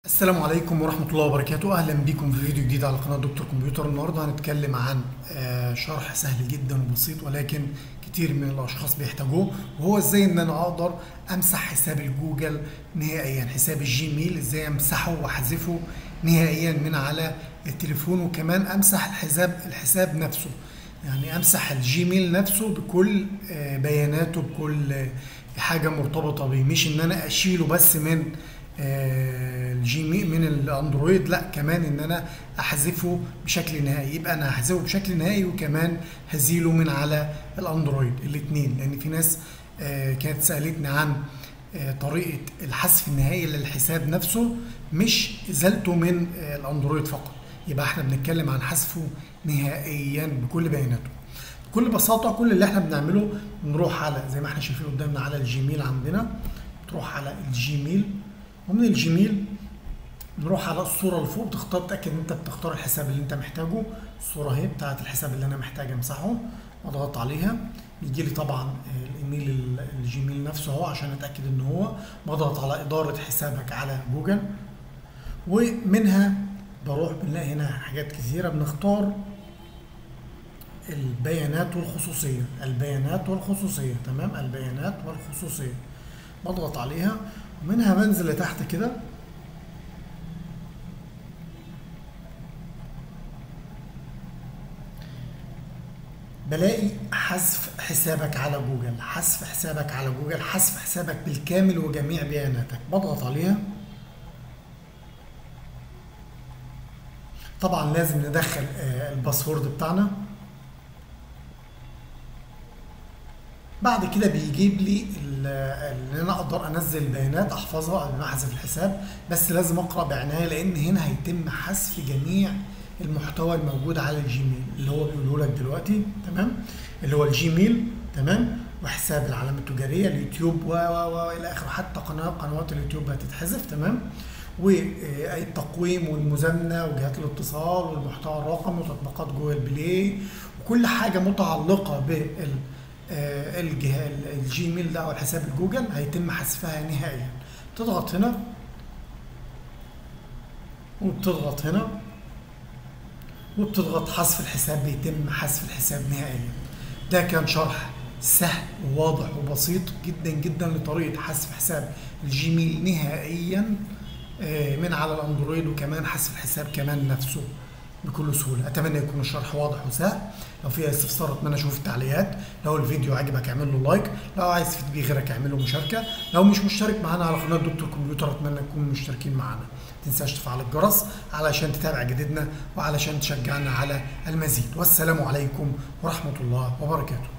السلام عليكم ورحمة الله وبركاته أهلا بكم في فيديو جديد على قناة دكتور كمبيوتر النهاردة هنتكلم عن آه، شرح سهل جدا وبسيط ولكن كتير من الأشخاص بيحتاجوه وهو إزاي إن أنا أقدر أمسح حساب الجوجل نهائيا حساب الجيميل إزاي أمسحه وأحذفه نهائيا من على التليفون وكمان أمسح الحساب الحساب نفسه يعني أمسح الجيميل نفسه بكل آه، بياناته بكل آه، حاجة مرتبطة بيه مش إن أنا أشيله بس من آه، الجيميل من الاندرويد لا كمان ان انا احذفه بشكل نهائي يبقى انا هحذفه بشكل نهائي وكمان هزيله من على الاندرويد الاثنين لان في ناس آه، كانت سالتني عن آه، طريقه الحذف النهائي للحساب نفسه مش ازالته من آه، الاندرويد فقط يبقى احنا بنتكلم عن حذفه نهائيا بكل بياناته بكل بساطه كل اللي احنا بنعمله بنروح على زي ما احنا شايفين قدامنا على الجيميل عندنا تروح على الجيميل ومن الجيميل نروح على الصورة اللي فوق تختار تأكد ان انت بتختار الحساب اللي انت محتاجه الصورة اهي بتاعت الحساب اللي انا محتاج امسحه اضغط عليها بيجي لي طبعا الايميل ال- الجيميل نفسه اهو عشان اتاكد ان هو بضغط على ادارة حسابك على جوجل ومنها بروح بنلاقي هنا حاجات كثيرة بنختار البيانات والخصوصية البيانات والخصوصية تمام البيانات والخصوصية بضغط عليها ومنها بنزل لتحت كده بلاقي حذف حسابك على جوجل حذف حسابك على جوجل حذف حسابك بالكامل وجميع بياناتك بضغط عليها طبعا لازم ندخل آه، الباسورد بتاعنا بعد كده بيجيب لي ال- ان انا اقدر انزل البيانات احفظها قبل ما احذف الحساب بس لازم اقرا بعنايه لان هنا هيتم حذف جميع المحتوى الموجود على الجيميل اللي هو بيقوله لك دلوقتي تمام اللي هو الجيميل تمام وحساب العلامه التجاريه اليوتيوب و و و الى اخره حتى قناه قنوات اليوتيوب هتتحذف تمام والتقويم والمزامنه وجهات الاتصال والمحتوى الرقمي وتطبيقات جوجل بلاي وكل حاجه متعلقه بال آه، الجهاز الجيميل ده او الحساب الجوجل هيتم حذفها نهائيا تضغط هنا وبتضغط هنا وبتضغط حذف الحساب بيتم حذف الحساب نهائيا ده كان شرح سهل وواضح وبسيط جدا جدا لطريقة حذف حساب الجيميل نهائيا آه، من على الاندرويد وكمان حذف الحساب كمان نفسه بكل سهولة أتمنى يكون الشرح واضح وسهل لو في استفسار أتمنى أشوف التعليقات لو الفيديو عجبك اعمل له لايك لو عايز تفيد بيه غيرك اعمل له مشاركة لو مش مشترك معانا على قناة دكتور كمبيوتر أتمنى تكونوا مشتركين معانا تنساش تفعل الجرس علشان تتابع جديدنا وعلشان تشجعنا على المزيد والسلام عليكم ورحمة الله وبركاته